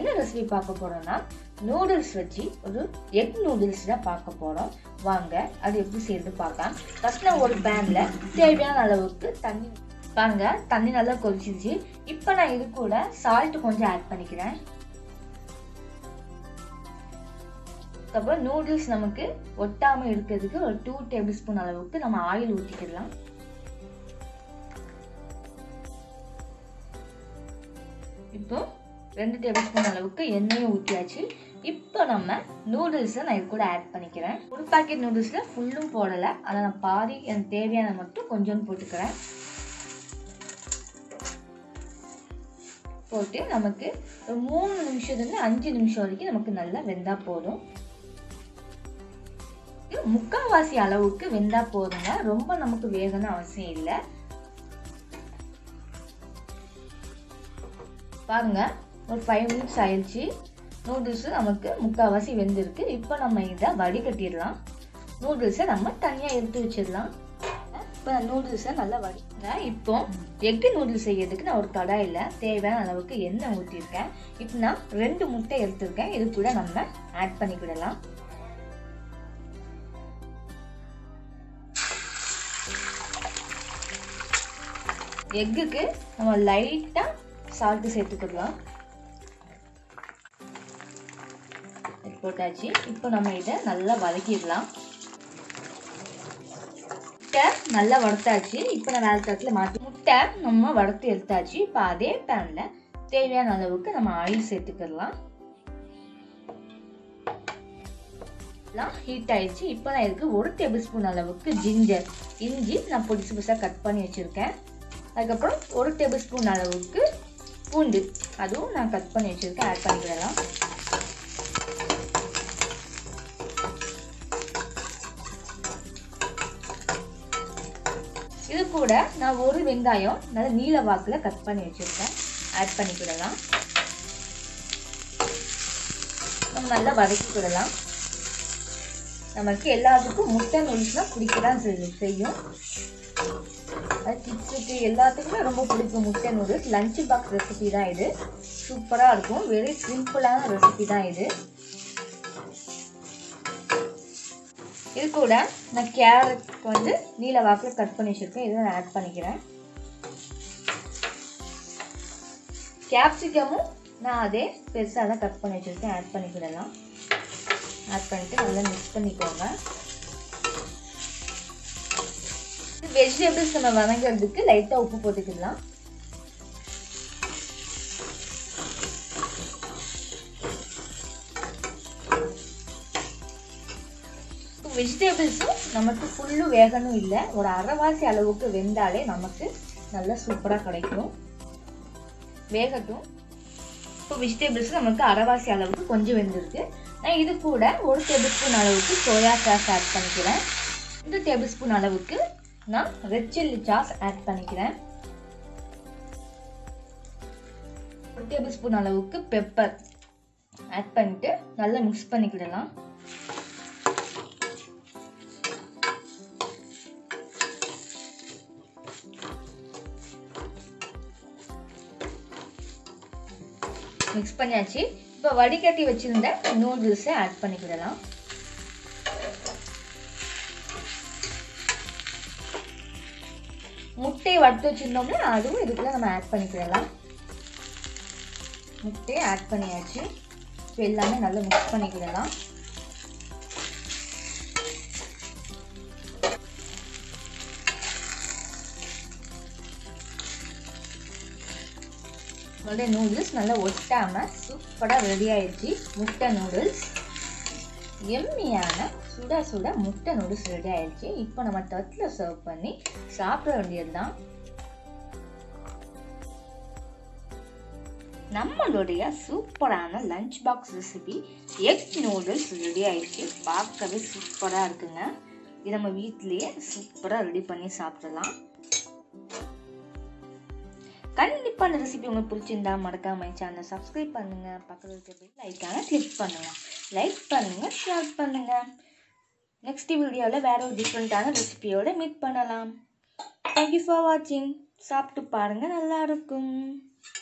recipe பார்க்க போறோம்னா noodles வச்சு ஒரு எக் நூடுல்ஸ் தான் பார்க்க போறோம் வாங்க அது எப்படி செய்யறது பார்க்கலாம் ஃபர்ஸ்ட் நான் ஒரு பேன்ல தேவையான அளவுக்கு தண்ணி பாருங்க தண்ணி நல்லா கொதிச்சிருச்சு இப்போ நான் இது கூட சால்ட் கொஞ்சம் ஆட் பண்ணிக்கிறேன் அப்புறம் நூடுல்ஸ் நமக்கு ஒட்டாம இருக்கிறதுக்கு ஒரு டூ டேபிள் ஸ்பூன் அளவுக்கு நம்ம ஆயில் ஊற்றிக்கிடலாம் இப்போ ரெண்டு டேபிள் ஸ்பூன் அளவுக்கு எண்ணெயும் ஊற்றியாச்சு இப்போ நம்ம நூடுல்ஸை நான் இது கூட ஆட் பண்ணிக்கிறேன் ஒரு பாக்கெட் நூடுல்ஸில் ஃபுல்லும் போடலை அதை நான் பாதி எனக்கு தேவையான மட்டும் கொஞ்சோண்டு போட்டுக்கிறேன் போட்டு நமக்கு ஒரு மூணு நிமிஷத்துலேருந்து அஞ்சு நிமிஷம் வரைக்கும் நமக்கு நல்லா வெந்தா போதும் முக்கால்வாசி அளவுக்கு வெந்தா போதுங்க ரொம்ப நமக்கு வேகணும் அவசியம் இல்லை பாருங்க ஒரு ஃபைவ் மினிட்ஸ் ஆயிடுச்சு நூடுல்ஸ் நமக்கு முக்கால்வாசி வெந்திருக்கு இப்போ நம்ம இதை வடிகட்டிடலாம் நூடுல்ஸை நம்ம தனியாக எடுத்து வச்சிடலாம் இப்போ நூடுல்ஸை நல்லா வடிங்க இப்போ எக்கு நூடுல்ஸ் செய்யறதுக்கு நான் ஒரு கடாயில் தேவையான அளவுக்கு எண்ணெய் ஊற்றிருக்கேன் இப்போ நான் ரெண்டு முட்டை எடுத்திருக்கேன் இது கூட நம்ம ஆட் பண்ணிக்கிடலாம் எக்குக்கு நம்ம லைட்டாக சால்ட்டு சேர்த்துக்கிடலாம் போட்டாச்சு இப்போ நம்ம இதை நல்லா வதக்கிடலாம் முட்டை நல்லா வறுத்தாச்சு இப்போ நான் வேலை தட்டில் மாற்றி முட்டை நம்ம வறுத்து எடுத்தாச்சு இப்போ அதே பேனில் தேவையான அளவுக்கு நம்ம ஆயில் சேர்த்துக்கிடலாம் ஹீட் ஆயிடுச்சு இப்போ நான் இதுக்கு ஒரு டேபிள் ஸ்பூன் அளவுக்கு ஜிஞ்சர் இஞ்சி நான் பொடிசு பொடிசாக கட் பண்ணி வச்சுருக்கேன் அதுக்கப்புறம் ஒரு டேபிள் ஸ்பூன் அளவுக்கு பூண்டு அதுவும் நான் கட் பண்ணி வச்சுருக்கேன் ஆட் பண்ணிக்கிடலாம் இது கூட நான் ஒரு வெங்காயம் நல்லா நீல வாக்கில் கட் பண்ணி வச்சுருக்கேன் ஆட் பண்ணிக்கிடலாம் நம்ம நல்லா வதக்கிக்கிடலாம் நமக்கு எல்லாத்துக்கும் முட்டை நூல்ஸ்லாம் பிடிக்க தான் செய்யும் அது கிட்ஸுக்கு எல்லாத்துக்குமே ரொம்ப பிடிக்கும் முட்டை நூடுல்ஸ் லஞ்ச் பாக்ஸ் ரெசிபி தான் இது சூப்பராக இருக்கும் வெரி சிம்பிளான ரெசிபி தான் இது இது கூட நான் கேரட் வந்து நீல வாக்கில் கட் பண்ணி வச்சுருக்கேன் இதை நான் ஆட் பண்ணிக்கிறேன் கேப்சிகமும் நான் அதே பெருசாக தான் கட் பண்ணி வச்சுருக்கேன் ஆட் பண்ணிக்கிடலாம் ஆட் பண்ணிட்டு நல்லா மிக்ஸ் பண்ணிக்கோங்க வெஜிடபிள்ஸ் நம்ம வதங்கிறதுக்கு லைட்டாக உப்பு போட்டுக்கலாம் வெஜிடபிள்ஸும் நமக்கு ஃபுல்லும் வேகணும் இல்லை ஒரு அரைவாசி அளவுக்கு வெந்தாலே நமக்கு நல்லா சூப்பராக கிடைக்கும் வேகட்டும் இப்போ வெஜிடபிள்ஸ் நமக்கு அரைவாசி அளவுக்கு கொஞ்சம் வெந்திருக்கு நான் இது கூட ஒரு டேபிள் ஸ்பூன் அளவுக்கு சோயா சாஸ் ஆட் பண்ணிக்கிறேன் ரெண்டு டேபிள் ஸ்பூன் அளவுக்கு நான் ரெட் சில்லி சாஸ் ஆட் பண்ணிக்கிறேன் ஒரு டேபிள் ஸ்பூன் அளவுக்கு பெப்பர் ஆட் பண்ணிட்டு நல்லா மிக்ஸ் பண்ணிக்கிடலாம் மிக்ஸ் பண்ணியாச்சு இப்போ வடிகட்டி வச்சிருந்த நூடுல்ஸை ஆட் பண்ணிக்கிடலாம் முட்டையை வறுத்து வச்சுருந்தோம்னா அதுவும் இதுக்குள்ள நம்ம ஆட் பண்ணிக்கிடலாம் முட்டையை ஆட் பண்ணியாச்சு இப்போ எல்லாமே நல்லா மிக்ஸ் பண்ணிக்கிடலாம் நம்மளுடைய நூடுல்ஸ் நல்லா ஒட்டாமல் சூப்பராக ரெடி ஆயிடுச்சு முட்டை நூடுல்ஸ் எம்மியான சுட சுட முட்டை நூடுல்ஸ் ரெடி ஆயிடுச்சு இப்போ நம்ம தட்டில் சர்வ் பண்ணி சாப்பிட வேண்டியது தான் நம்மளுடைய சூப்பரான lunch box recipe egg noodles ready ஆயிடுச்சு பார்க்கவே சூப்பராக இருக்குங்க இது நம்ம வீட்லேயே சூப்பராக ரெடி பண்ணி சாப்பிடலாம் கண்டிப்பாக அந்த ரெசிபி உங்களுக்கு பிடிச்சிருந்தா மறக்காம என் சேனலை சப்ஸ்கிரைப் பண்ணுங்க பக்கத்தில் இருக்க பெல் ஐக்கான கிளிக் பண்ணுங்க லைக் பண்ணுங்க ஷேர் பண்ணுங்க நெக்ஸ்ட் வீடியோவில் வேற ஒரு டிஃப்ரெண்ட்டான ரெசிபியோட மீட் பண்ணலாம் தேங்க்யூ ஃபார் வாட்சிங் சாப்பிட்டு பாருங்க நல்லா இருக்கும்